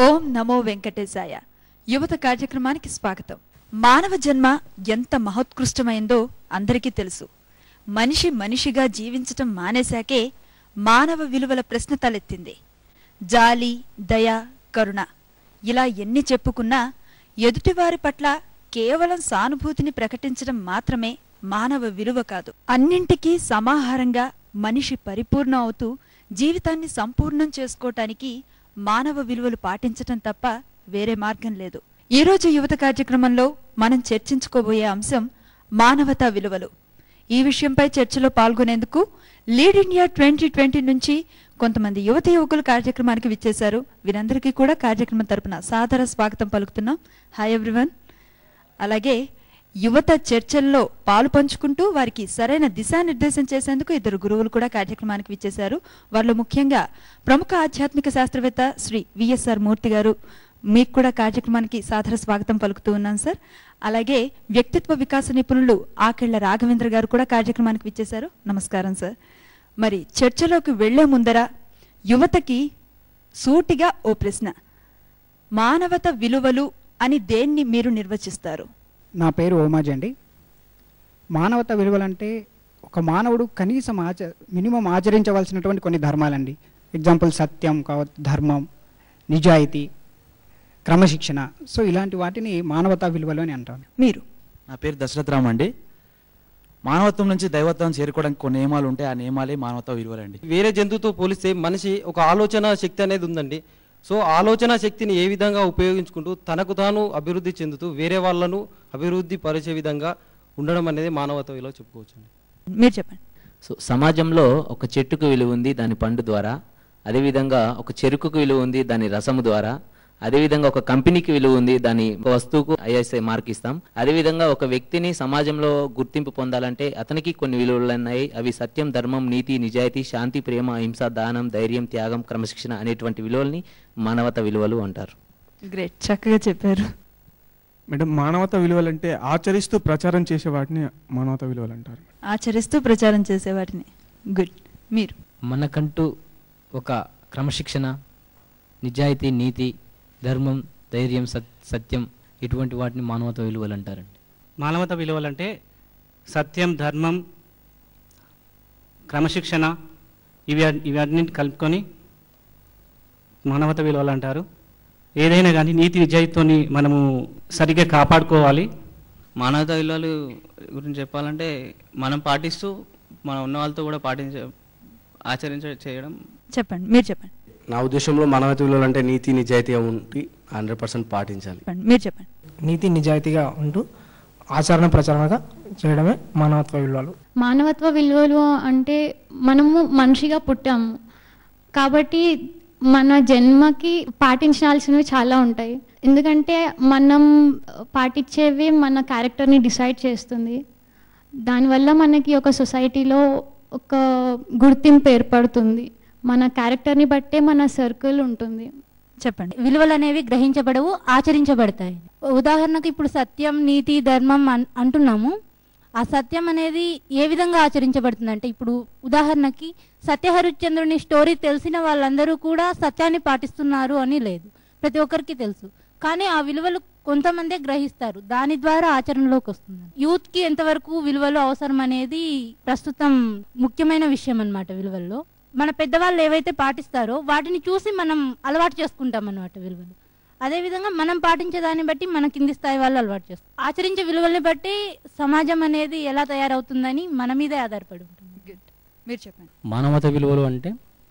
ఓం నమో వెంకటేశాయ యువత కార్యక్రమానికి స్వాగతం మానవ జన్మ ఎంత మహోత్కృష్టమైందో అందరికీ తెలుసు మనిషి మనిషిగా జీవించటం మానేశాకే మానవ విలువల ప్రశ్న తలెత్తింది జాలి దయ కరుణ ఇలా ఎన్ని చెప్పుకున్నా ఎదుటివారి పట్ల కేవలం సానుభూతిని ప్రకటించడం మాత్రమే మానవ విలువ కాదు అన్నింటికీ సమాహారంగా మనిషి పరిపూర్ణ అవుతూ జీవితాన్ని సంపూర్ణం చేసుకోవటానికి మానవ విలువలు పాటించటం తప్ప వేరే మార్గం లేదు ఈరోజు యువత కార్యక్రమంలో మనం చర్చించుకోబోయే అంశం మానవతా విలువలు ఈ విషయంపై చర్చలో పాల్గొనేందుకు లీడ్ ఇండియా ట్వంటీ ట్వంటీ నుంచి కొంతమంది యువత యువకులు కార్యక్రమానికి విచ్చేశారు వీరందరికీ కూడా కార్యక్రమం తరపున సాదర స్వాగతం పలుకుతున్నాం హాయ్ ఎవ్రీవన్ అలాగే యువత చర్చల్లో పాలు పంచుకుంటూ వారికి సరైన దిశానిర్దేశం చేసేందుకు ఇద్దరు గురువులు కూడా కార్యక్రమానికి విచ్చేశారు వారిలో ముఖ్యంగా ప్రముఖ ఆధ్యాత్మిక శాస్త్రవేత్త శ్రీ విఎస్ఆర్ మూర్తి గారు మీకు కూడా కార్యక్రమానికి సాదర స్వాగతం పలుకుతూ ఉన్నాను సార్ అలాగే వ్యక్తిత్వ వికాస నిపుణులు ఆకెళ్ల రాఘవేంద్ర గారు కూడా కార్యక్రమానికి విచ్చేశారు నమస్కారం సార్ మరి చర్చలోకి వెళ్లే ముందర యువతకి సూటిగా ఓ ప్రశ్న మానవత విలువలు అని దేన్ని మీరు నిర్వచిస్తారు నా పేరు ఓమాజ్ అండి మానవత విలువలంటే ఒక మానవుడు కనీసం ఆచ మినిమం ఆచరించవలసినటువంటి కొన్ని ధర్మాలండి ఎగ్జాంపుల్ సత్యం కావచ్చు ధర్మం నిజాయితీ క్రమశిక్షణ సో ఇలాంటి వాటిని మానవతా విలువలు అని అంటాను మీరు నా పేరు దశరథరామ్ అండి మానవత్వం నుంచి దైవత్వం చేరుకోవడానికి కొన్ని నియమాలు ఉంటాయి ఆ నియమాలే మానవత్వ విలువలండి వేరే జంతువుతో పోలిస్తే మనిషి ఒక ఆలోచన శక్తి అనేది ఉందండి సో ఆలోచన శక్తిని ఏ విధంగా ఉపయోగించుకుంటూ తనకు తాను అభివృద్ధి చెందుతూ వేరే వాళ్ళను అభివృద్ధి పరిచే విధంగా ఉండడం అనేది మానవత్వ విలువ చెప్పుకోవచ్చండి మీరు చెప్పండి సో సమాజంలో ఒక చెట్టుకు విలువ ఉంది దాని పండు ద్వారా అదేవిధంగా ఒక చెరుకుకు విలువ ఉంది దాని రసము ద్వారా అదేవిధంగా ఒక కంపెనీకి విలువ ఉంది దాని వస్తువుకు ఐఎస్ఐ మార్క్ ఇస్తాం అదేవిధంగా ఒక వ్యక్తిని సమాజంలో గుర్తింపు పొందాలంటే అతనికి కొన్ని విలువలు ఉన్నాయి అవి సత్యం ధర్మం నీతి నిజాయితీ శాంతి ప్రేమ అహింస దానం ధైర్యం త్యాగం క్రమశిక్షణ అనేటువంటి విలువల్ని మానవత విలువలు అంటారు గ్రేట్ చక్కగా చెప్పారు మేడం మానవత విలువలంటే ఆచరిస్తూ ప్రచారం చేసే వాటిని మానవత విలువలు అంటారు ఆచరిస్తూ ప్రచారం చేసే వాటిని గుడ్ మీరు మనకంటూ ఒక క్రమశిక్షణ నిజాయితీ నీతి ధర్మం ధైర్యం సత్ సత్యం ఇటువంటి వాటిని మానవత విలువలు అంటారండి మానవత విలువలంటే సత్యం ధర్మం క్రమశిక్షణ ఇవి ఇవన్నింటి కలుపుకొని మానవత విలువలు అంటారు ఏదైనా కానీ నీతి నిజాయితీతోని మనము సరిగ్గా కాపాడుకోవాలి మానవతా విలువలు గురించి చెప్పాలంటే మనం పాటిస్తూ మన ఉన్న వాళ్ళతో కూడా పాటించ ఆచరించ చేయడం చెప్పండి మీరు చెప్పండి నా ఉద్దేశంలో మానవత విలువలు అంటే నీతి నిజాయితీగా ఉండి హండ్రెడ్ పర్సెంట్ పాటించాలి చెప్పండి మీరు చెప్పండి నీతి నిజాయితీగా ఉంటూ ఆచరణ ప్రచారణగా చేయడమే మానవత్వ విలువలు మానవత్వ విలువలు అంటే మనము మనిషిగా పుట్టాము కాబట్టి మన జన్మకి పాటించాల్సినవి చాలా ఉంటాయి ఎందుకంటే మనం పాటించేవి మన క్యారెక్టర్ని డిసైడ్ చేస్తుంది దానివల్ల మనకి ఒక సొసైటీలో ఒక గుర్తింపు ఏర్పడుతుంది మన క్యారెక్టర్ని బట్టే మన సర్కిల్ ఉంటుంది చెప్పండి విలువలు అనేవి గ్రహించబడవు ఆచరించబడతాయి ఉదాహరణకు ఇప్పుడు సత్యం నీతి ధర్మం అన్- అంటున్నాము ఆ సత్యం అనేది ఏ విధంగా ఆచరించబడుతుంది అంటే ఇప్పుడు ఉదాహరణకి సత్యహరిశ్చంద్రుని స్టోరీ తెలిసిన వాళ్ళందరూ కూడా సత్యాన్ని పాటిస్తున్నారు అని లేదు ప్రతి ఒక్కరికి తెలుసు కానీ ఆ విలువలు కొంతమందే గ్రహిస్తారు దాని ద్వారా ఆచరణలోకి వస్తుంది యూత్ కి ఎంతవరకు విలువలు అవసరం అనేది ప్రస్తుతం ముఖ్యమైన విషయం అన్నమాట విలువల్లో మన పెద్దవాళ్ళు ఏవైతే పాటిస్తారో వాటిని చూసి మనం అలవాటు చేసుకుంటాం అన్నమాట విలువలు అదేవిధంగా మనం పాటించే దాన్ని బట్టి మన కింది స్థాయి వాళ్ళు అలవాటు చేస్తారు ఆచరించే విలువల్ని బట్టి సమాజం అనేది ఎలా తయారవుతుందని మన మీదే ఆధారపడి ఉంటుంది గుడ్ మీరు చెప్పండి మానవత విలువలు అంటే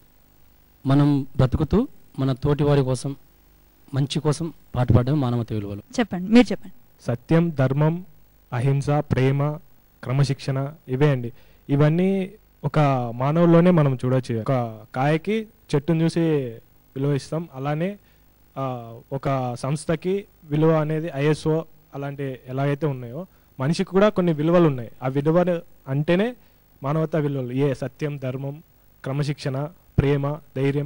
మనం బ్రతుకుతూ మన తోటి వారి కోసం మంచి కోసం పాటుపడడం మానవత విలువలు చెప్పండి మీరు చెప్పండి సత్యం ధర్మం అహింస ప్రేమ క్రమశిక్షణ ఇవే అండి ఇవన్నీ ఒక మానవుల్లోనే మనం చూడొచ్చు ఒక కాయకి చెట్టును చూసి విలువ ఇస్తాం అలానే ఆ, ఒక సంస్థకి విలువ అనేది ఐఎస్ఓ అలాంటి ఎలాగైతే ఉన్నాయో మనిషికి కూడా కొన్ని విలువలు ఉన్నాయి ఆ విలువలు అంటేనే మానవతా విలువలు ఏ సత్యం ధర్మం క్రమశిక్షణ ప్రేమ ధైర్యం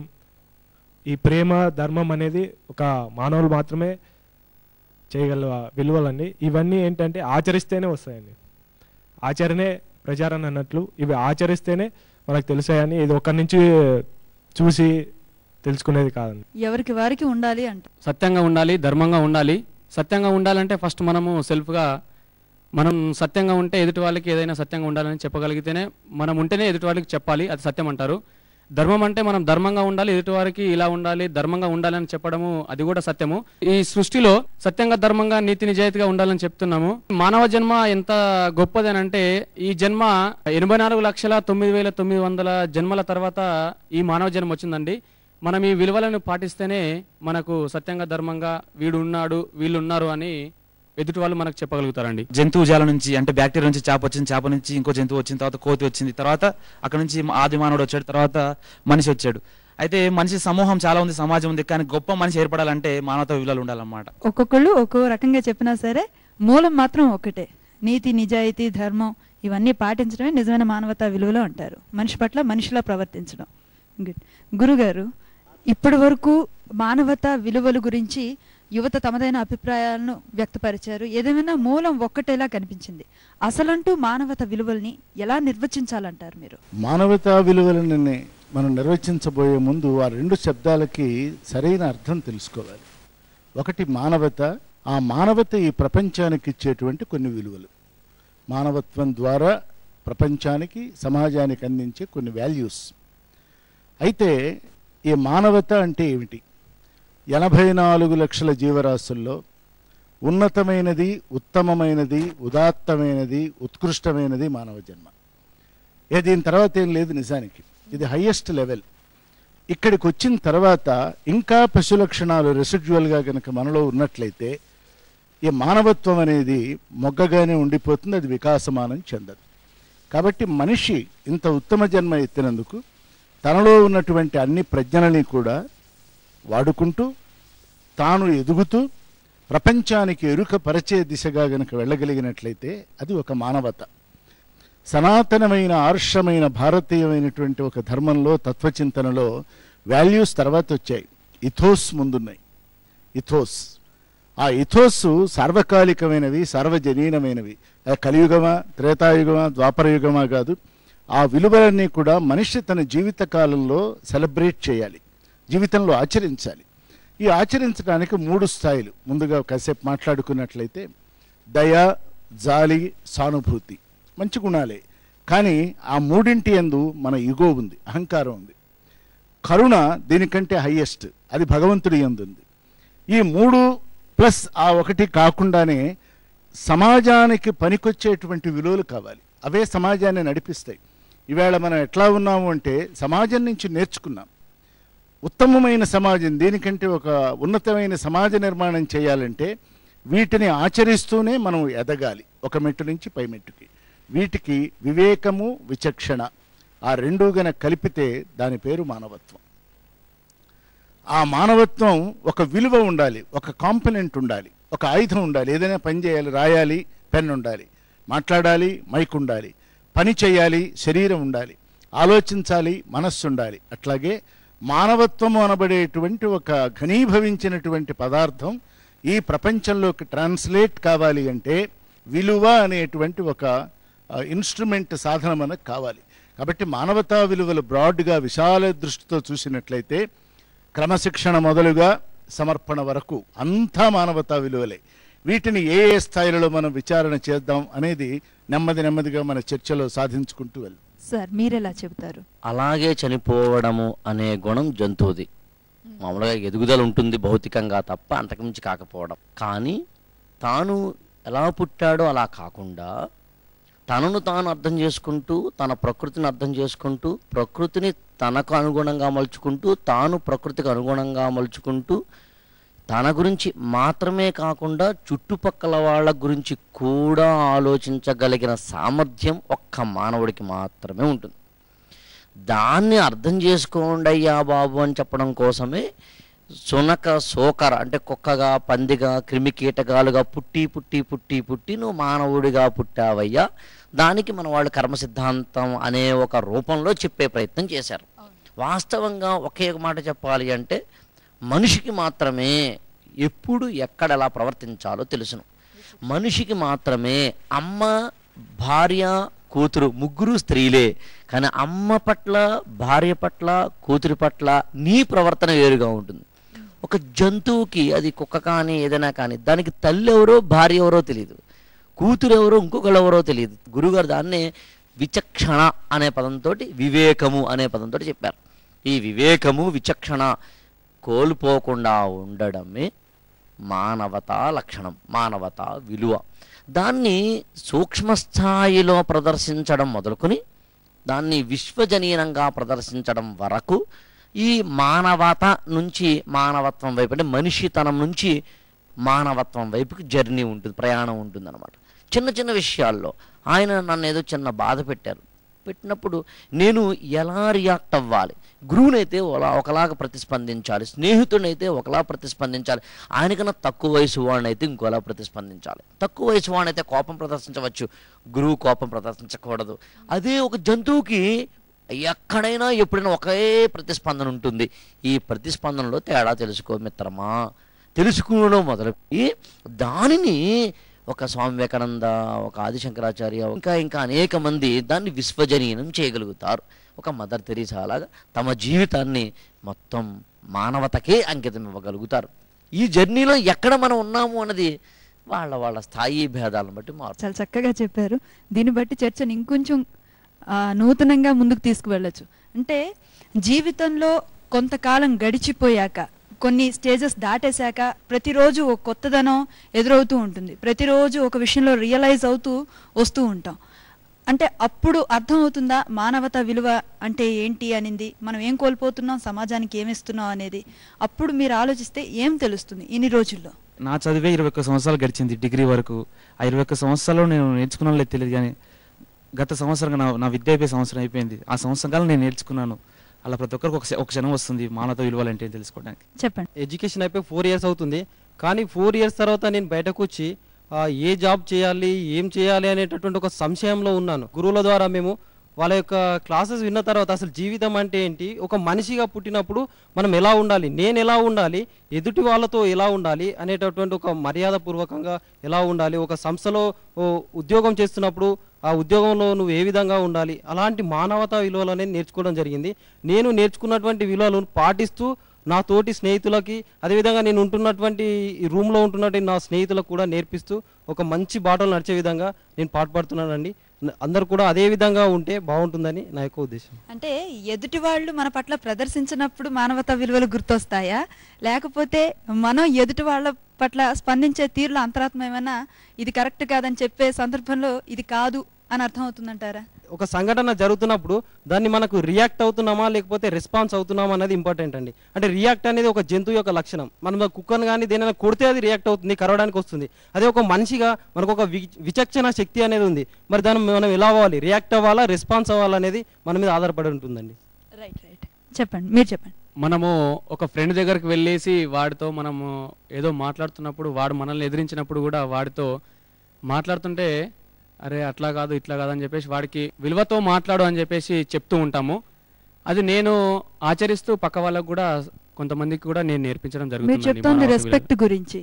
ఈ ప్రేమ ధర్మం అనేది ఒక మానవులు మాత్రమే చేయగల విలువలండి ఇవన్నీ ఏంటంటే ఆచరిస్తేనే వస్తాయండి ఆచరణే ప్రచారణ అన్నట్లు ఇవి ఆచరిస్తేనే మనకు తెలుసాయని ఇది ఒకరి నుంచి చూసి తెలుసుకునేది కాదండి ఎవరికి వారికి ఉండాలి అంట సత్యంగా ఉండాలి ధర్మంగా ఉండాలి సత్యంగా ఉండాలంటే ఫస్ట్ మనము సెల్ఫ్గా మనం సత్యంగా ఉంటే ఎదుటి వాళ్ళకి ఏదైనా సత్యంగా ఉండాలని చెప్పగలిగితేనే మనం ఉంటేనే ఎదుటి వాళ్ళకి చెప్పాలి అది సత్యం అంటారు ధర్మం అంటే మనం ధర్మంగా ఉండాలి ఎదుటి వారికి ఇలా ఉండాలి ధర్మంగా ఉండాలి అని చెప్పడము అది కూడా సత్యము ఈ సృష్టిలో సత్యంగా ధర్మంగా నీతి నిజాయితీగా ఉండాలని చెప్తున్నాము మానవ జన్మ ఎంత గొప్పదనంటే ఈ జన్మ ఎనభై నాలుగు లక్షల తొమ్మిది వేల తొమ్మిది వందల జన్మల తర్వాత ఈ మానవ జన్మ వచ్చిందండి మనం ఈ విలువలను పాటిస్తేనే మనకు సత్యంగా ధర్మంగా వీడు ఉన్నాడు వీళ్ళు ఉన్నారు అని ఎదుటి వాళ్ళు మనకు చెప్పగలుగుతారండి జంతువు జాల నుంచి అంటే బ్యాక్టీరియా నుంచి చేప వచ్చింది చేప నుంచి ఇంకో జంతువు వచ్చిన తర్వాత కోతి వచ్చింది తర్వాత అక్కడ నుంచి ఆది మానవుడు వచ్చాడు తర్వాత మనిషి వచ్చాడు అయితే మనిషి సమూహం చాలా ఉంది సమాజం ఉంది కానీ గొప్ప మనిషి ఏర్పడాలంటే మానవత విలువలు ఉండాలన్నమాట ఒక్కొక్కళ్ళు ఒక్కో రకంగా చెప్పినా సరే మూలం మాత్రం ఒకటే నీతి నిజాయితీ ధర్మం ఇవన్నీ పాటించడమే నిజమైన మానవతా విలువలు అంటారు మనిషి పట్ల మనిషిలా ప్రవర్తించడం గుడ్ గురుగారు ఇప్పటి వరకు మానవతా విలువల గురించి యువత తమదైన అభిప్రాయాలను వ్యక్తపరిచారు ఏదేమైనా మూలం ఒక్కటేలా కనిపించింది అసలంటూ మానవత విలువల్ని ఎలా నిర్వచించాలంటారు మీరు మానవతా విలువలని మనం నిర్వచించబోయే ముందు ఆ రెండు శబ్దాలకి సరైన అర్థం తెలుసుకోవాలి ఒకటి మానవత ఆ మానవత ఈ ప్రపంచానికి ఇచ్చేటువంటి కొన్ని విలువలు మానవత్వం ద్వారా ప్రపంచానికి సమాజానికి అందించే కొన్ని వాల్యూస్ అయితే ఈ మానవత అంటే ఏమిటి ఎనభై నాలుగు లక్షల జీవరాశుల్లో ఉన్నతమైనది ఉత్తమమైనది ఉదాత్తమైనది ఉత్కృష్టమైనది మానవ జన్మ ఏ దీని తర్వాత ఏం లేదు నిజానికి ఇది హయ్యెస్ట్ లెవెల్ ఇక్కడికి వచ్చిన తర్వాత ఇంకా పశు లక్షణాలు రెసిడ్యువల్గా కనుక మనలో ఉన్నట్లయితే ఈ మానవత్వం అనేది మొగ్గగానే ఉండిపోతుంది అది వికాసమానం చెందదు కాబట్టి మనిషి ఇంత ఉత్తమ జన్మ ఎత్తినందుకు తనలో ఉన్నటువంటి అన్ని ప్రజ్ఞలని కూడా వాడుకుంటూ తాను ఎదుగుతూ ప్రపంచానికి ఎరుక పరిచే దిశగా గనక వెళ్ళగలిగినట్లయితే అది ఒక మానవత సనాతనమైన ఆర్షమైన భారతీయమైనటువంటి ఒక ధర్మంలో తత్వచింతనలో వాల్యూస్ తర్వాత వచ్చాయి ఇథోస్ ముందున్నాయి ఇథోస్ ఆ ఇథోస్ సార్వకాలికమైనవి సార్వజనీనమైనవి అది కలియుగమా త్రేతాయుగమా ద్వాపరయుగమా కాదు ఆ విలువలన్నీ కూడా మనిషి తన జీవిత కాలంలో సెలబ్రేట్ చేయాలి జీవితంలో ఆచరించాలి ఈ ఆచరించడానికి మూడు స్థాయిలు ముందుగా కాసేపు మాట్లాడుకున్నట్లయితే దయ జాలి సానుభూతి మంచి గుణాలే కానీ ఆ మూడింటి ఎందు మన ఇగో ఉంది అహంకారం ఉంది కరుణ దీనికంటే హయ్యెస్ట్ అది భగవంతుడి ఎందు ఉంది ఈ మూడు ప్లస్ ఆ ఒకటి కాకుండానే సమాజానికి పనికొచ్చేటువంటి విలువలు కావాలి అవే సమాజాన్ని నడిపిస్తాయి ఈవేళ మనం ఎట్లా ఉన్నాము అంటే సమాజం నుంచి నేర్చుకున్నాం ఉత్తమమైన సమాజం దీనికంటే ఒక ఉన్నతమైన సమాజ నిర్మాణం చేయాలంటే వీటిని ఆచరిస్తూనే మనం ఎదగాలి ఒక మెట్టు నుంచి పై మెట్టుకి వీటికి వివేకము విచక్షణ ఆ రెండు గన కలిపితే దాని పేరు మానవత్వం ఆ మానవత్వం ఒక విలువ ఉండాలి ఒక కాంపనెంట్ ఉండాలి ఒక ఆయుధం ఉండాలి ఏదైనా పని చేయాలి రాయాలి పెన్ ఉండాలి మాట్లాడాలి మైక్ ఉండాలి పని చేయాలి శరీరం ఉండాలి ఆలోచించాలి మనస్సు ఉండాలి అట్లాగే మానవత్వం అనబడేటువంటి ఒక ఘనీభవించినటువంటి పదార్థం ఈ ప్రపంచంలోకి ట్రాన్స్లేట్ కావాలి అంటే విలువ అనేటువంటి ఒక ఇన్స్ట్రుమెంట్ సాధన మనకు కావాలి కాబట్టి మానవతా విలువలు బ్రాడ్గా విశాల దృష్టితో చూసినట్లయితే క్రమశిక్షణ మొదలుగా సమర్పణ వరకు అంతా మానవతా విలువలే వీటిని ఏ ఏ స్థాయిలలో మనం విచారణ చేద్దాం అనేది నెమ్మది నెమ్మదిగా మన చర్చలో సాధించుకుంటూ వెళ్దాం సార్ మీరెలా చెబుతారు అలాగే చనిపోవడము అనే గుణం జంతువుది మామూలుగా ఎదుగుదల ఉంటుంది భౌతికంగా తప్ప అంతకుమించి కాకపోవడం కానీ తాను ఎలా పుట్టాడో అలా కాకుండా తనను తాను అర్థం చేసుకుంటూ తన ప్రకృతిని అర్థం చేసుకుంటూ ప్రకృతిని తనకు అనుగుణంగా మలుచుకుంటూ తాను ప్రకృతికి అనుగుణంగా మలుచుకుంటూ తన గురించి మాత్రమే కాకుండా చుట్టుపక్కల వాళ్ళ గురించి కూడా ఆలోచించగలిగిన సామర్థ్యం ఒక్క మానవుడికి మాత్రమే ఉంటుంది దాన్ని అర్థం చేసుకోండి అయ్యా బాబు అని చెప్పడం కోసమే సునక సోకర అంటే కుక్కగా పందిగా క్రిమి కీటకాలుగా పుట్టి పుట్టి పుట్టి పుట్టి నువ్వు మానవుడిగా పుట్టావయ్యా దానికి మన వాళ్ళు కర్మ సిద్ధాంతం అనే ఒక రూపంలో చెప్పే ప్రయత్నం చేశారు వాస్తవంగా ఒకే ఒక మాట చెప్పాలి అంటే మనిషికి మాత్రమే ఎప్పుడు ఎక్కడ ఎలా ప్రవర్తించాలో తెలుసును మనిషికి మాత్రమే అమ్మ భార్య కూతురు ముగ్గురు స్త్రీలే కానీ అమ్మ పట్ల భార్య పట్ల కూతురి పట్ల నీ ప్రవర్తన వేరుగా ఉంటుంది ఒక జంతువుకి అది కుక్క కానీ ఏదైనా కానీ దానికి తల్లి ఎవరో భార్య ఎవరో తెలియదు కూతురు ఎవరో ఇంకొకళ్ళు ఎవరో తెలియదు గురుగారు దాన్నే విచక్షణ అనే పదంతో వివేకము అనే పదంతో చెప్పారు ఈ వివేకము విచక్షణ కోల్పోకుండా ఉండడమే మానవతా లక్షణం మానవతా విలువ దాన్ని సూక్ష్మ స్థాయిలో ప్రదర్శించడం మొదలుకొని దాన్ని విశ్వజనీయంగా ప్రదర్శించడం వరకు ఈ మానవత నుంచి మానవత్వం వైపు అంటే మనిషితనం నుంచి మానవత్వం వైపుకి జర్నీ ఉంటుంది ప్రయాణం ఉంటుంది అనమాట చిన్న చిన్న విషయాల్లో ఆయన నన్ను ఏదో చిన్న బాధ పెట్టారు పెట్టినప్పుడు నేను ఎలా రియాక్ట్ అవ్వాలి గురువునైతే ఒకలా ఒకలాగా ప్రతిస్పందించాలి స్నేహితుడైతే ఒకలా ప్రతిస్పందించాలి ఆయనకన్నా తక్కువ వయసు వాడినైతే ఇంకోలా ప్రతిస్పందించాలి తక్కువ వయసు వాడినైతే కోపం ప్రదర్శించవచ్చు గురువు కోపం ప్రదర్శించకూడదు అదే ఒక జంతువుకి ఎక్కడైనా ఎప్పుడైనా ఒకే ప్రతిస్పందన ఉంటుంది ఈ ప్రతిస్పందనలో తేడా తెలుసుకో మిత్రమా తెలుసుకోవడం మొదలుపెట్టి దానిని ఒక స్వామి వివేకానంద ఒక ఆదిశంకరాచార్య ఇంకా ఇంకా అనేక మంది దాన్ని విశ్వజనీయం చేయగలుగుతారు ఒక మదర్ తెరీసా లాగా తమ జీవితాన్ని మొత్తం మానవతకే అంకితం ఇవ్వగలుగుతారు ఈ జర్నీలో ఎక్కడ మనం ఉన్నాము అన్నది వాళ్ళ వాళ్ళ స్థాయి భేదాలను బట్టి మారు చాలా చక్కగా చెప్పారు దీన్ని బట్టి చర్చను ఇంకొంచెం ఆ, నూతనంగా ముందుకు తీసుకువెళ్ళొచ్చు అంటే జీవితంలో కొంతకాలం గడిచిపోయాక కొన్ని స్టేజెస్ దాటేశాక ప్రతిరోజు ఒక కొత్తదనం ఎదురవుతూ ఉంటుంది ప్రతిరోజు ఒక విషయంలో రియలైజ్ అవుతూ వస్తూ ఉంటాం అంటే అప్పుడు అర్థమవుతుందా మానవత విలువ అంటే ఏంటి అనింది మనం ఏం కోల్పోతున్నాం సమాజానికి ఏమిస్తున్నాం అనేది అప్పుడు మీరు ఆలోచిస్తే ఏం తెలుస్తుంది ఇన్ని రోజుల్లో నా చదివే ఇరవై ఒక్క సంవత్సరాలు గడిచింది డిగ్రీ వరకు ఆ ఇరవై ఒక్క సంవత్సరాల్లో నేను నేర్చుకున్నాను లేదు తెలియదు కానీ గత సంవత్సరంగా నా నా విద్య అయిపోయే సంవత్సరం అయిపోయింది ఆ సంవత్సరం కాలం నేను నేర్చుకున్నాను అలా ప్రతి ఒక్కరికి ఒక క్ష- ఒక క్షణం వస్తుంది మానవత విలువలు అంటే ఏంటి తెలుసుకోవడానికి చెప్పండి ఎడ్యుకేషన్ అయిపోయి ఫోర్ ఇయర్స్ అవుతుంది కానీ ఫోర్ ఇయర్స్ తర్వాత నేను బయటకు వచ్చి ఆ, ఏ జాబ్ చేయాలి ఏం చేయాలి అనేటటువంటి ఒక సంశయంలో ఉన్నాను గురువుల ద్వారా మేము వాళ్ళ యొక్క క్లాసెస్ విన్న తర్వాత అసలు జీవితం అంటే ఏంటి ఒక మనిషిగా పుట్టినప్పుడు మనం ఎలా ఉండాలి నేను ఎలా ఉండాలి ఎదుటి వాళ్ళతో ఎలా ఉండాలి అనేటటువంటి ఒక మర్యాద పూర్వకంగా ఎలా ఉండాలి ఒక సంస్థలో ఓ ఉద్యోగం చేస్తున్నప్పుడు ఆ ఉద్యోగంలో నువ్వు ఏ విధంగా ఉండాలి అలాంటి మానవతా విలువలు అనేది నేర్చుకోవడం జరిగింది నేను నేర్చుకున్నటువంటి విలువలను పాటిస్తూ నా తోటి స్నేహితులకి అదేవిధంగా నేను ఉంటున్నటువంటి ఈ రూమ్లో ఉంటున్నటువంటి నా స్నేహితులకు కూడా నేర్పిస్తూ ఒక మంచి బాటలు నడిచే విధంగా నేను పాటుపడుతున్నానండి న- అందరూ కూడా అదే విధంగా ఉంటే బాగుంటుందని నా యొక్క ఉద్దేశం అంటే ఎదుటి వాళ్ళు మన పట్ల ప్రదర్శించినప్పుడు మానవతా విలువలు గుర్తొస్తాయా లేకపోతే మనం ఎదుటి వాళ్ళ పట్ల స్పందించే తీరులో అంతరాత్మ ఏమైనా ఇది కరెక్ట్ కాదని చెప్పే సందర్భంలో ఇది కాదు అని అర్థం అవుతుందంటారా ఒక సంఘటన జరుగుతున్నప్పుడు దాన్ని మనకు రియాక్ట్ అవుతున్నామా లేకపోతే రెస్పాన్స్ అవుతున్నామా అనేది ఇంపార్టెంట్ అండి అంటే రియాక్ట్ అనేది ఒక జంతువు యొక్క లక్షణం మనం ఆ కుక్కను కానీ దేనైనా కొడితే అది రియాక్ట్ అవుతుంది కరవడానికి వస్తుంది అదే ఒక మనిషిగా మనకు ఒక వి- విచక్షణ శక్తి అనేది ఉంది మరి దాన్ని మనం ఎలా అవ్వాలి రియాక్ట్ అవ్వాలా రెస్పాన్స్ అవ్వాలా అనేది మన మీద ఆధారపడి ఉంటుందండి రైట్ రైట్ చెప్పండి మీరు చెప్పండి మనము ఒక ఫ్రెండ్ దగ్గరికి వెళ్ళేసి వాడితో మనము ఏదో మాట్లాడుతున్నప్పుడు వాడు మనల్ని ఎదిరించినప్పుడు కూడా వాడితో మాట్లాడుతుంటే అరే అట్లా కాదు ఇట్లా కాదు అని చెప్పేసి వాడికి విలువతో మాట్లాడు అని చెప్పేసి చెప్తూ ఉంటాము అది నేను ఆచరిస్తూ పక్క వాళ్ళకు కూడా కొంతమందికి కూడా నేను నేర్పించడం మీరు జరుగుతుంది చెప్తోంది రెస్పెక్ట్ గురించి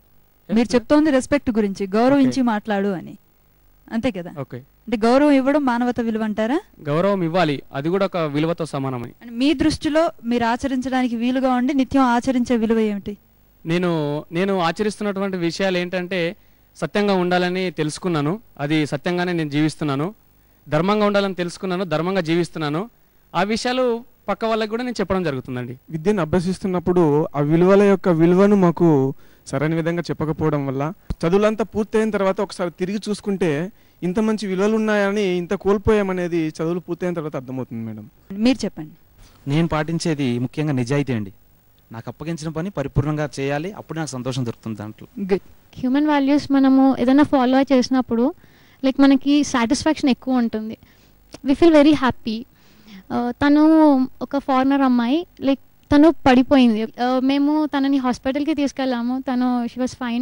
మీరు చెప్తోంది రెస్పెక్ట్ గురించి గౌరవించి మాట్లాడు అని అంతే కదా ఓకే అంటే గౌరవం ఇవ్వడం మానవత విలువ అంటారా గౌరవం ఇవ్వాలి అది కూడా ఒక విలువతో సమానమే అంటే మీ దృష్టిలో మీరు ఆచరించడానికి వీలుగా ఉండి నిత్యం ఆచరించే విలువ ఏమిటి నేను నేను ఆచరిస్తున్నటువంటి విషయాలు ఏంటంటే సత్యంగా ఉండాలని తెలుసుకున్నాను అది సత్యంగానే నేను జీవిస్తున్నాను ధర్మంగా ఉండాలని తెలుసుకున్నాను ధర్మంగా జీవిస్తున్నాను ఆ విషయాలు పక్క వాళ్ళకి కూడా నేను చెప్పడం జరుగుతుందండి విద్యను అభ్యసిస్తున్నప్పుడు ఆ విలువల యొక్క విలువను మాకు సరైన విధంగా చెప్పకపోవడం వల్ల చదువులంతా పూర్తయిన తర్వాత ఒకసారి తిరిగి చూసుకుంటే ఇంత మంచి విలువలు ఉన్నాయని ఇంత కోల్పోయామనేది చదువులు పూర్తయిన తర్వాత అర్థమవుతుంది మేడం మీరు చెప్పండి నేను పాటించేది ముఖ్యంగా నిజాయితీ అండి నాకు అప్పగించిన పని పరిపూర్ణంగా చేయాలి అప్పుడు నాకు సంతోషం దొరుకుతుంది దాంట్లో గుడ్ హ్యూమన్ వాల్యూస్ మనము ఏదైనా ఫాలో చేసినప్పుడు లైక్ మనకి సాటిస్ఫాక్షన్ ఎక్కువ ఉంటుంది వి ఫీల్ వెరీ హ్యాపీ తను ఒక ఫారినర్ అమ్మాయి లైక్ తను పడిపోయింది Uh, మేము తనని హాస్పిటల్కి తీసుకెళ్ళాము తను షీ వాస్ ఫైన్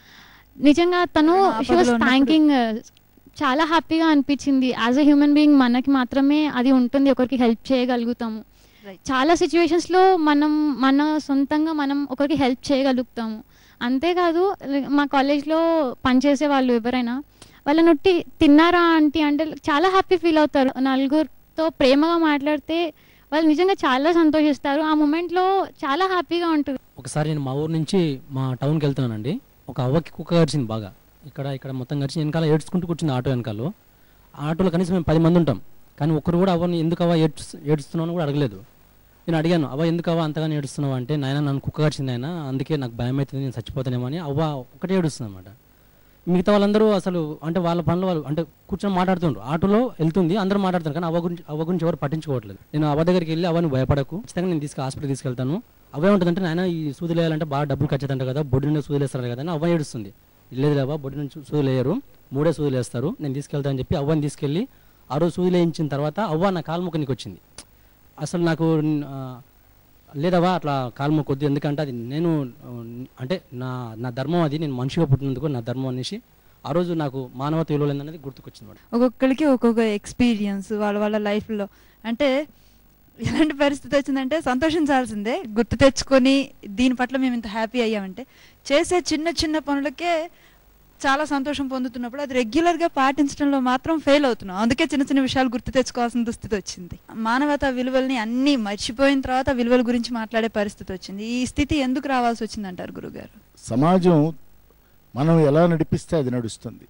నిజంగా తను ఏమైనా షీ వాస్ ఆపదలో ఉన్నప్పుడు- థ్యాంకింగ్ చాలా హ్యాపీగా అనిపించింది యాజ్ ఎ హ్యూమన్ బీయింగ్ మనకి మాత్రమే అది ఉంటుంది ఒకరికి హెల్ప్ చేయగలుగుతాము చాలా సిచ్యువేషన్స్లో మనం మన సొంతంగా మనం ఒకరికి హెల్ప్ చేయగలుగుతాము అంతేకాదు like మా కాలేజ్లో పనిచేసే వాళ్ళు ఎవరైనా వాళ్ళని ఉట్టి తిన్నారా ఆంటీ అంటే చాలా హ్యాపీ ఫీల్ అవుతారు నలుగురితో ప్రేమగా మాట్లాడితే వాళ్ళు నిజంగా చాలా సంతోషిస్తారు ఆ మూమెంట్లో చాలా హ్యాపీగా ఉంటుంది ఒకసారి నేను మా ఊరు నుంచి మా టౌన్కి వెళ్తున్నానండి ఒక అవ్వకి కుక్క గడిచింది బాగా ఇక్కడ ఇక్కడ మొత్తం గడిచి వెనకాల ఏడ్చుకుంటూ కూర్చుంది ఆటో వెనకాల ఆ ఆటోలో కనీసం మేము పది మంది ఉంటాం కానీ ఒక్కరు కూడా అవ్వని ఎందుకు అవ్వ ఏడ్చు ఏడుస్తున్నావు అని కూడా అడగలేదు నేను అడిగాను అవ్వ ఎందుకు అవ్వ అంతగానే ఏడుస్తున్నావు అంటే నాయన నన్ను కుక్క గడిచింది ఆయన అందుకే నాకు భయం అవుతుంది నేను చచ్చిపోతానేమో అని అవ్వ ఒకటే ఏడుస్తుంది అనమాట మిగతా వాళ్ళందరూ అసలు అంటే వాళ్ళ పనులు వాళ్ళు అంటే కూర్చొని మాట్లాడుతుండ్రు ఆటోలో వెళ్తుంది అందరూ మాట్లాడుతారు కానీ అవ్వ గురించి అవ్వ గురించి ఎవరు పట్టించుకోవట్లేదు నేను అవ్వ దగ్గరికి వెళ్ళి అవ్వని భయపడకు ఖచ్చితంగా నేను తీసుకు హాస్పిటల్ తీసుకెళ్తాను అవ్వ ఏముంటుందంటే నాయన ఈ సూదులు వేయాలంటే బాగా డబ్బులు ఖర్చు అవుతుంట కదా బొడ్డు నుండి సూదులు వేస్తారు కదా అని అవ్వ ఏడుస్తుంది లేదు లేవా బొడ్డు నుంచి సూదులు వేయరు మూడే సూదులు వేస్తారు నేను తీసుకెళ్తాను అని చెప్పి అవ్వని తీసుకెళ్ళి ఆ రోజు సూదులు వేయించిన తర్వాత అవ్వ నా కాలు ముక్కనికి వచ్చింది అసలు నాకు ఆ, లేదవ్వా అట్లా కాలు మొక్కొద్దు ఎందుకంటే అది నేను ఆ, అంటే నా నా ధర్మం అది నేను మనిషిగా పుట్టినందుకు నా ధర్మం అనేసి ఆ రోజు నాకు మానవత విలువలు అనేది గుర్తుకొచ్చింది మేడం ఒక్కొక్కరికి ఒక్కొక్క ఎక్స్పీరియన్స్ వాళ్ళ వాళ్ళ లైఫ్లో అంటే ఎలాంటి పరిస్థితి వచ్చిందంటే సంతోషించాల్సిందే గుర్తు తెచ్చుకొని దీని పట్ల మేము ఇంత హ్యాపీ అయ్యామంటే చేసే చిన్న చిన్న పనులకే చాలా సంతోషం పొందుతున్నప్పుడు అది రెగ్యులర్గా పాటించడంలో మాత్రం ఫెయిల్ అవుతున్నాం అందుకే చిన్న చిన్న విషయాలు గుర్తు తెచ్చుకోవాల్సిన దుస్థితి వచ్చింది మానవతా విలువల్ని అన్నీ మర్చిపోయిన తర్వాత విలువల గురించి మాట్లాడే పరిస్థితి వచ్చింది ఈ స్థితి ఎందుకు రావాల్సి వచ్చిందంటారు గురుగారు సమాజం మనం ఎలా నడిపిస్తే అది నడుస్తుంది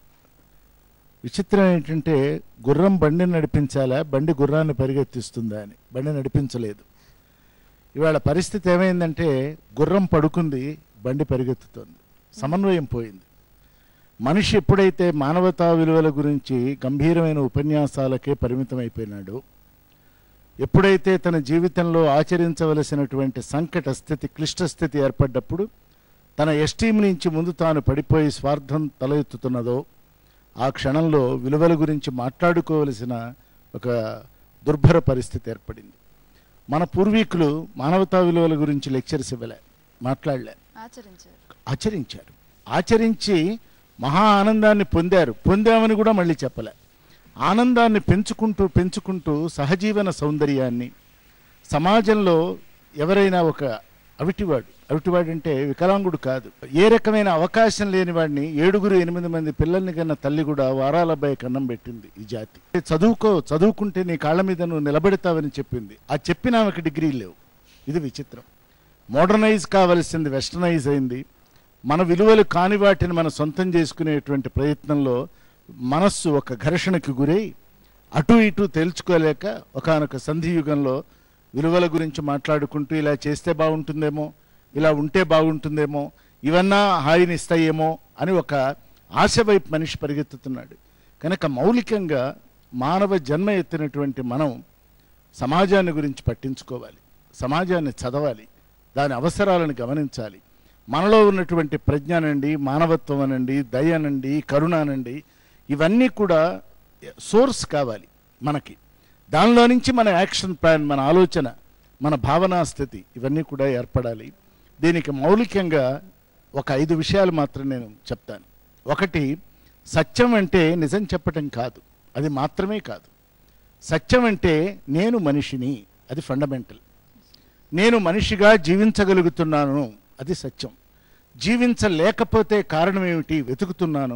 విచిత్రం ఏంటంటే గుర్రం బండిని నడిపించాలా బండి గుర్రాన్ని పరిగెత్తిస్తుందా అని బండి నడిపించలేదు ఇవాళ పరిస్థితి ఏమైందంటే గుర్రం పడుకుంది బండి పరిగెత్తుతోంది సమన్వయం పోయింది మనిషి ఎప్పుడైతే మానవతా విలువల గురించి గంభీరమైన ఉపన్యాసాలకే పరిమితం అయిపోయినాడో ఎప్పుడైతే తన జీవితంలో ఆచరించవలసినటువంటి సంకట స్థితి క్లిష్ట స్థితి ఏర్పడ్డప్పుడు తన ఎస్టీమ్ నుంచి ముందు తాను పడిపోయి స్వార్థం తల ఎత్తుతున్నదో ఆ క్షణంలో విలువల గురించి మాట్లాడుకోవలసిన ఒక దుర్భర పరిస్థితి ఏర్పడింది మన పూర్వీకులు మానవతా విలువల గురించి లెక్చర్స్ ఇవ్వలే మాట్లాడలే ఆచరించారు ఆచరించారు ఆచరించి మహా ఆనందాన్ని పొందారు పొందామని కూడా మళ్ళీ చెప్పలే ఆనందాన్ని పెంచుకుంటూ పెంచుకుంటూ సహజీవన సౌందర్యాన్ని సమాజంలో ఎవరైనా ఒక అవిటివాడు అవిటివాడు అంటే వికలాంగుడు కాదు ఏ రకమైన అవకాశం లేని వాడిని ఏడుగురు ఎనిమిది మంది పిల్లల్ని కన్నా తల్లి కూడా వారాల అబ్బాయి కన్నం పెట్టింది ఈ జాతి చదువుకో చదువుకుంటే నీ కాళ్ళ మీద నువ్వు నిలబెడతావని చెప్పింది ఆ చెప్పిన ఆమెకు డిగ్రీ లేవు ఇది విచిత్రం మోడర్నైజ్ కావలసింది వెస్టర్నైజ్ అయింది మన విలువలు కాని వాటిని మనం సొంతం చేసుకునేటువంటి ప్రయత్నంలో మనస్సు ఒక ఘర్షణకి గురై అటు ఇటు తేల్చుకోలేక ఒకానొక సంధియుగంలో విలువల గురించి మాట్లాడుకుంటూ ఇలా చేస్తే బాగుంటుందేమో ఇలా ఉంటే బాగుంటుందేమో ఇవన్నా హాయిని ఇస్తాయేమో అని ఒక ఆశ వైపు మనిషి పరిగెత్తుతున్నాడు కనుక మౌలికంగా మానవ జన్మ ఎత్తినటువంటి మనం సమాజాన్ని గురించి పట్టించుకోవాలి సమాజాన్ని చదవాలి దాని అవసరాలను గమనించాలి మనలో ఉన్నటువంటి ప్రజ్ఞ అనండి మానవత్వం అనండి దయ అనండి కరుణ అనండి ఇవన్నీ కూడా సోర్స్ కావాలి మనకి దానిలో నుంచి మన యాక్షన్ ప్లాన్ మన ఆలోచన మన భావనా స్థితి ఇవన్నీ కూడా ఏర్పడాలి దీనికి మౌలికంగా ఒక ఐదు విషయాలు మాత్రం నేను చెప్తాను ఒకటి సత్యం అంటే నిజం చెప్పటం కాదు అది మాత్రమే కాదు సత్యం అంటే నేను మనిషిని అది ఫండమెంటల్ నేను మనిషిగా జీవించగలుగుతున్నాను అది సత్యం జీవించలేకపోతే కారణం ఏమిటి వెతుకుతున్నాను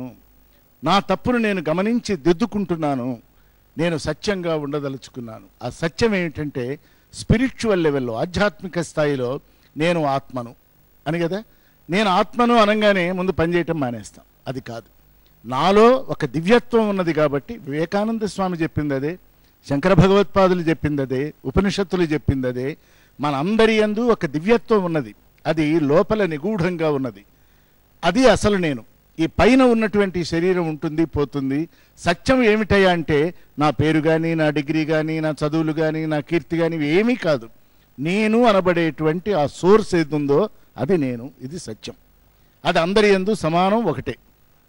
నా తప్పును నేను గమనించి దిద్దుకుంటున్నాను నేను సత్యంగా ఉండదలుచుకున్నాను ఆ సత్యం ఏమిటంటే స్పిరిచువల్ లెవెల్లో ఆధ్యాత్మిక స్థాయిలో నేను ఆత్మను అని కదా నేను ఆత్మను అనగానే ముందు పనిచేయటం మానేస్తాం అది కాదు నాలో ఒక దివ్యత్వం ఉన్నది కాబట్టి వివేకానంద స్వామి చెప్పింది అదే శంకర భగవత్పాదులు చెప్పింది అదే ఉపనిషత్తులు చెప్పింది అదే మనందరి యందు ఒక దివ్యత్వం ఉన్నది అది లోపల నిగూఢంగా ఉన్నది అది అసలు నేను ఈ పైన ఉన్నటువంటి శరీరం ఉంటుంది పోతుంది సత్యం ఏమిటయ్యా అంటే నా పేరు కానీ నా డిగ్రీ కానీ నా చదువులు కానీ నా కీర్తి కానీ ఇవి ఏమీ కాదు నేను అనబడేటువంటి ఆ సోర్స్ ఏది ఉందో అది నేను ఇది సత్యం అది అందరి ఎందు సమానం ఒకటే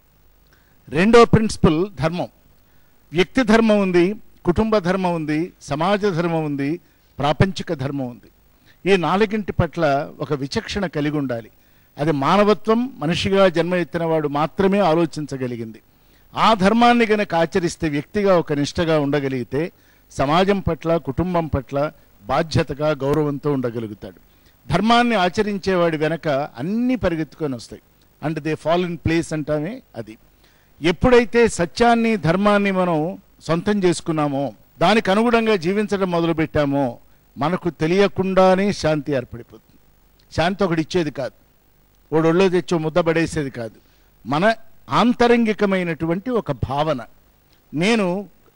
రెండో ప్రిన్సిపల్ ధర్మం వ్యక్తి ధర్మం ఉంది కుటుంబ ధర్మం ఉంది సమాజ ధర్మం ఉంది ప్రాపంచిక ధర్మం ఉంది ఈ నాలుగింటి పట్ల ఒక విచక్షణ కలిగి ఉండాలి అది మానవత్వం మనిషిగా జన్మ ఎత్తిన వాడు మాత్రమే ఆలోచించగలిగింది ఆ ధర్మాన్ని గనక ఆచరిస్తే వ్యక్తిగా ఒక నిష్టగా ఉండగలిగితే సమాజం పట్ల కుటుంబం పట్ల బాధ్యతగా గౌరవంతో ఉండగలుగుతాడు ధర్మాన్ని ఆచరించేవాడి వెనక అన్నీ పరిగెత్తుకొని వస్తాయి and they fall in place అంటామే అది ఎప్పుడైతే సత్యాన్ని ధర్మాన్ని మనం సొంతం చేసుకున్నామో దానికి అనుగుణంగా జీవించడం మొదలుపెట్టామో మనకు తెలియకుండానే శాంతి ఏర్పడిపోతుంది శాంతి ఒకటి ఇచ్చేది కాదు ఓడు ఒళ్ళో తెచ్చో ముద్ద పడేసేది కాదు మన ఆంతరంగికమైనటువంటి ఒక భావన నేను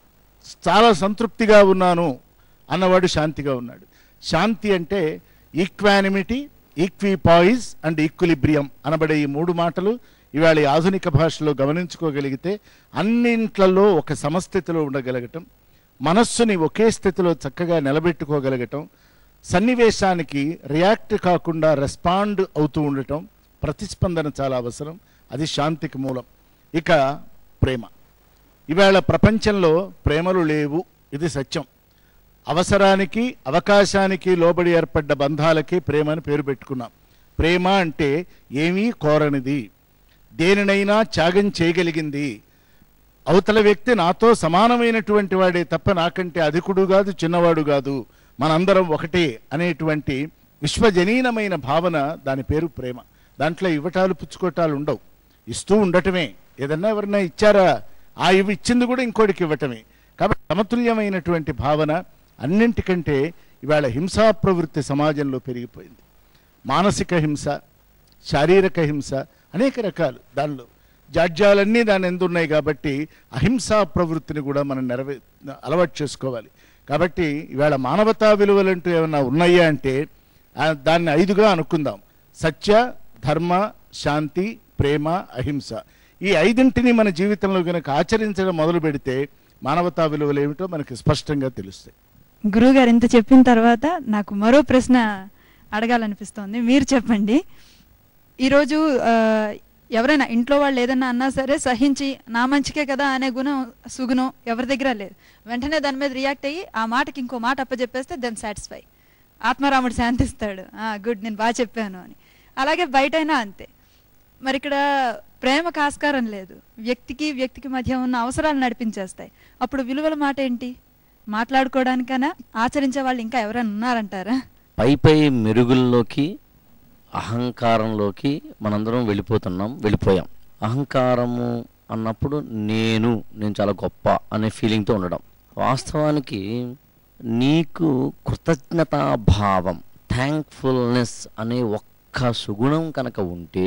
చాలా సంతృప్తిగా ఉన్నాను అన్నవాడు శాంతిగా ఉన్నాడు శాంతి అంటే ఈక్వానిమిటీ ఈక్విపాయిజ్ అండ్ ఈక్విలిబ్రియం అనబడే ఈ మూడు మాటలు ఇవాళ ఈ ఆధునిక భాషలో గమనించుకోగలిగితే అన్నింట్లలో ఒక సమస్థితిలో ఉండగలగటం మనస్సుని ఒకే స్థితిలో చక్కగా నిలబెట్టుకోగలగటం సన్నివేశానికి రియాక్ట్ కాకుండా రెస్పాండ్ అవుతూ ఉండటం ప్రతిస్పందన చాలా అవసరం అది శాంతికి మూలం ఇక ప్రేమ ఇవాళ ప్రపంచంలో ప్రేమలు లేవు ఇది సత్యం అవసరానికి అవకాశానికి లోబడి ఏర్పడ్డ బంధాలకి ప్రేమ అని పేరు పెట్టుకున్నాం ప్రేమ అంటే ఏమీ కోరనిది దేనినైనా త్యాగం చేయగలిగింది అవతల వ్యక్తి నాతో సమానమైనటువంటి వాడే తప్ప నాకంటే అధికుడు కాదు చిన్నవాడు కాదు మనందరం ఒకటే అనేటువంటి విశ్వజనీనమైన భావన దాని పేరు ప్రేమ దాంట్లో ఇవ్వటాలు పుచ్చుకోటాలు ఉండవు ఇస్తూ ఉండటమే ఏదన్నా ఎవరన్నా ఇచ్చారా ఆ ఇవి ఇచ్చింది కూడా ఇంకోటికి ఇవ్వటమే కాబట్టి సమతుల్యమైనటువంటి భావన అన్నింటికంటే ఇవాళ హింసా ప్రవృత్తి సమాజంలో పెరిగిపోయింది మానసిక హింస శారీరక హింస అనేక రకాలు దానిలో జాడ్యాలన్నీ దాని ఎందున్నాయి కాబట్టి అహింసా ప్రవృత్తిని కూడా మనం నెరవే అలవాటు చేసుకోవాలి కాబట్టి ఇవాళ మానవతా విలువలంటూ ఏమైనా ఉన్నాయా అంటే ఆ, దాన్ని ఐదుగా అనుకుందాం సత్య ధర్మ శాంతి ప్రేమ అహింస ఈ ఐదింటిని మన జీవితంలో కనుక ఆచరించడం మొదలు పెడితే మానవతా విలువలు ఏమిటో మనకి స్పష్టంగా తెలుస్తాయి గురువుగారు ఇంత చెప్పిన తర్వాత నాకు మరో ప్రశ్న అడగాలనిపిస్తోంది మీరు చెప్పండి ఈరోజు ఆ, ఎవరైనా ఇంట్లో వాళ్ళు ఏదన్నా అన్నా సరే సహించి నా మంచికే కదా అనే గుణం సుగుణం ఎవరి దగ్గర లేదు వెంటనే దాని మీద రియాక్ట్ అయ్యి ఆ మాటకి ఇంకో మాట అప్పచెప్పేస్తే దెన్ సాటిస్ఫై ఆత్మారాముడు శాంతిస్తాడు గుడ్ నేను బాగా చెప్పాను అని అలాగే బయటైనా అంతే మరి ఇక్కడ ప్రేమకు ఆస్కారం లేదు వ్యక్తికి వ్యక్తికి మధ్య ఉన్న అవసరాలు నడిపించేస్తాయి అప్పుడు విలువల మాట ఏంటి మాట్లాడుకోవడానికైనా ఆచరించే వాళ్ళు ఇంకా ఎవరైనా ఉన్నారంటారా పై పై మెరుగుల్లోకి అహంకారంలోకి మనందరం వెళ్ళిపోతున్నాం వెళ్ళిపోయాం అహంకారము అన్నప్పుడు నేను నేను చాలా గొప్ప అనే ఫీలింగ్తో ఉండడం వాస్తవానికి నీకు కృతజ్ఞతా భావం థ్యాంక్ఫుల్నెస్ అనే ఒక్క సుగుణం కనుక ఉంటే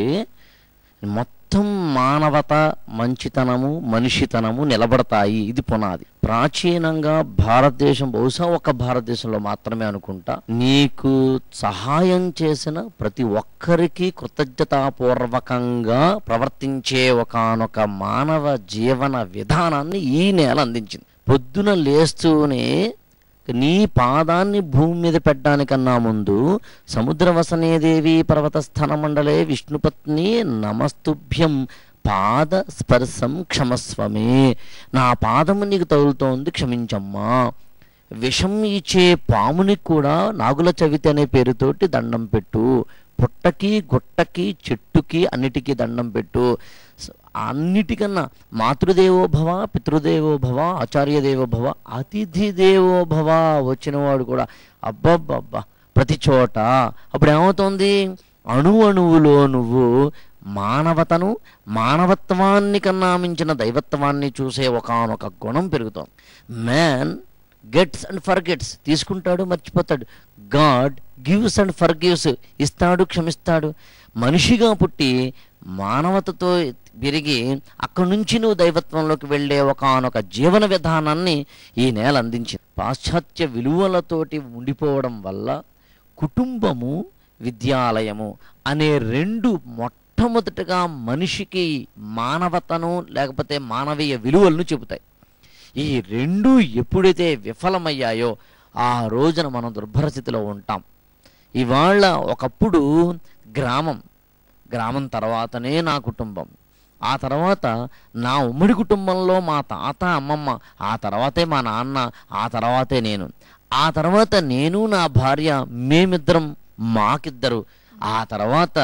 మొత్తం మానవత మంచితనము మనిషితనము నిలబడతాయి ఇది పునాది ప్రాచీనంగా భారతదేశం బహుశా ఒక భారతదేశంలో మాత్రమే అనుకుంటా నీకు సహాయం చేసిన ప్రతి ఒక్కరికి కృతజ్ఞతాపూర్వకంగా ప్రవర్తించే ఒకానొక మానవ జీవన విధానాన్ని ఈ నేల అందించింది పొద్దున లేస్తూనే నీ పాదాన్ని భూమి మీద పెట్టడానికన్నా ముందు సముద్రవసనేదేవి పర్వతస్థాన మండలే విష్ణుపత్ని నమస్తుభ్యం పాద స్పర్శం క్షమస్వమే నా పాదము నీకు తగులుతోంది క్షమించమ్మా విషం ఇచ్చే పామునికి కూడా నాగుల చవితి అనే పేరుతోటి దండం పెట్టు పుట్టకి గుట్టకి చెట్టుకి అన్నిటికీ దండం పెట్టు స- అన్నిటికన్నా మాతృదేవో భవ పితృదేవో భవ ఆచార్య దేవో భవ అతిథి దేవో భవ వచ్చినవాడు కూడా అబ్బబ్బబ్బా ప్రతి చోట అప్పుడు ఏమవుతోంది అణు అణువులో నువ్వు మానవతను మానవత్వాన్ని కన్నా మించిన దైవత్వాన్ని చూసే ఒకానొక గుణం పెరుగుతోంది మ్యాన్ గెట్స్ అండ్ ఫర్గెట్స్ తీసుకుంటాడు మర్చిపోతాడు గాడ్ గివ్స్ అండ్ ఫర్గివ్స్ ఇస్తాడు క్షమిస్తాడు మనిషిగా పుట్టి మానవతతో పెరిగి అక్కడి నుంచి నువ్వు దైవత్వంలోకి వెళ్ళే ఒకానొక జీవన విధానాన్ని ఈ నేల అందించింది పాశ్చాత్య విలువలతోటి ఉండిపోవడం వల్ల కుటుంబము విద్యాలయము అనే రెండు మొట్టమొదటగా మనిషికి మానవతను లేకపోతే మానవీయ విలువలను చెబుతాయి ఈ రెండు ఎప్పుడైతే విఫలమయ్యాయో ఆ రోజున మనం దుర్భర స్థితిలో ఉంటాం ఇవాళ ఒకప్పుడు గ్రామం గ్రామం తర్వాతనే నా కుటుంబం ఆ తర్వాత నా ఉమ్మడి కుటుంబంలో మా తాత అమ్మమ్మ ఆ తర్వాతే మా నాన్న ఆ తర్వాతే నేను ఆ తర్వాత నేను నా భార్య మేమిద్దరం మాకిద్దరు ఆ తర్వాత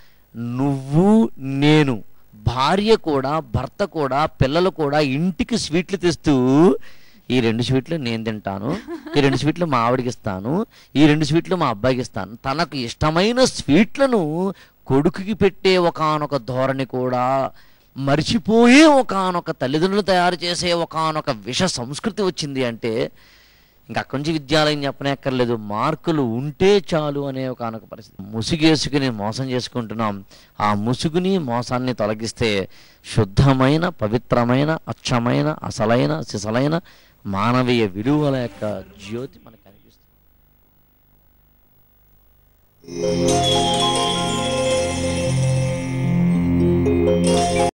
నువ్వు నేను భార్య కూడా భర్త కూడా పిల్లలు కూడా ఇంటికి స్వీట్లు తెస్తూ ఈ రెండు స్వీట్లు నేను తింటాను ఈ రెండు స్వీట్లు మా ఆవిడకి ఇస్తాను ఈ రెండు స్వీట్లు మా అబ్బాయికి ఇస్తాను తనకు ఇష్టమైన స్వీట్లను కొడుకుకి పెట్టే ఒకానొక ధోరణి కూడా మర్చిపోయే ఒకానొక తల్లిదండ్రులు తయారు చేసే ఒకానొక విష సంస్కృతి వచ్చింది అంటే ఇంకా అక్కడి నుంచి విద్యాలయం చెప్పనక్కర్లేదు మార్కులు ఉంటే చాలు అనే ఒకనొక పరిస్థితి ముసుగేసుకుని మోసం చేసుకుంటున్నాం ఆ ముసుగుని మోసాన్ని తొలగిస్తే శుద్ధమైన పవిత్రమైన అచ్చమైన అసలైన సిసలైన మానవీయ విలువల యొక్క జ్యోతి మనకి